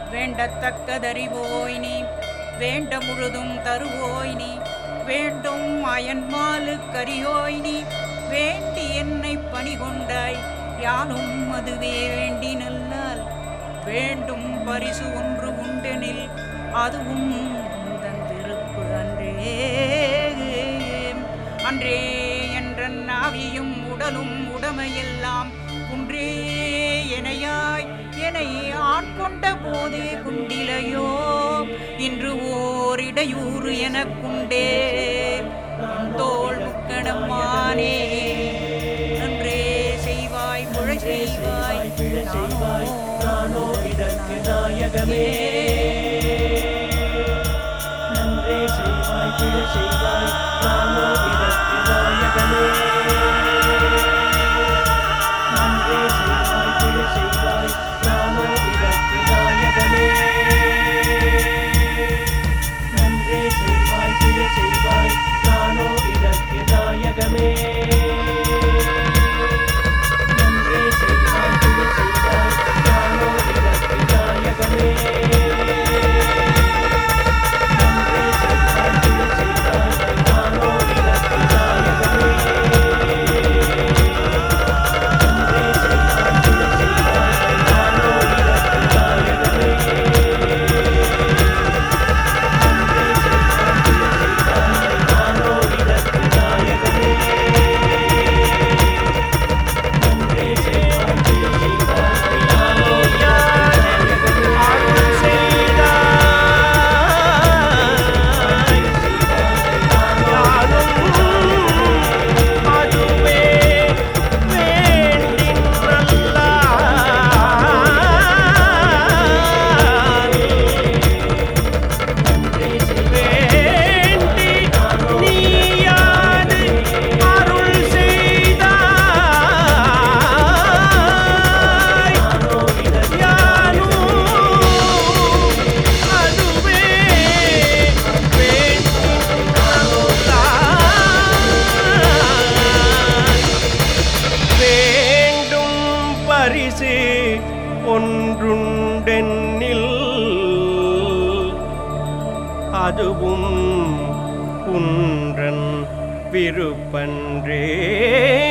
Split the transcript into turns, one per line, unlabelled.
வேண்டத்தக்கதறிவோய் நீ வேண்ட முழுதும் தருவோய் நீ வேண்டும் அயன்மாலு கரியோய் நீ வேண்டி என்னை பணிகொண்டாய் யானும் அதுவே வேண்டி நல்லால் வேண்டும் பரிசு ஒன்று உண்டெனில் அதுவும் உந்தன் திருப்பு அன்றே அன்றே என்ற நாவியும் உடலும் உடமையெல்லாம் குன்றே எனையாய் என்னை ஆட்கொண்ட போதே குண்டிலையோ இன்று ஓர் இடையூறு எனக்குண்டே உன் தோள் முக்கணமானே நன்றே செய்வாய் முழை செய்வாய்
பிழை செய்வாய் நானோ இதற்கு நாயகமே நன்றே செய்வாய் பிழை செய்வாய் நானோ இதற்கு நாயகமே நன்றே செய்வாய் பிழை செய்வாய் நானோ இதற்கு நாயகமே நன்றே செய்வாய் பிழை செய்வாய் நானோ இதற்கு நாயகமே நன்றே செய்வாய் பிழை செய்வாய் நானோ இதற்கு நாயகமே நன்றே செய்வாய் பிழை செய்வாய் நானோ இதற்கு நாயகமே நன்றே செய்வாய் பிழை செய்வாய் நானோ இதற்கு நாயகமே நன்றே செய்வாய் பிழை செய்வாய் நானோ இதற்கு நாயகமே நன்றே செய்வாய் பிழை செய்வாய் நானோ இதற்கு நாயகமே நன்றே செய்வாய் நானோ இதற்கு
வேண்டும் பரிசு ஒன்றுண்டென்னில் அதுவும் குன்றன் விருப்பன்றே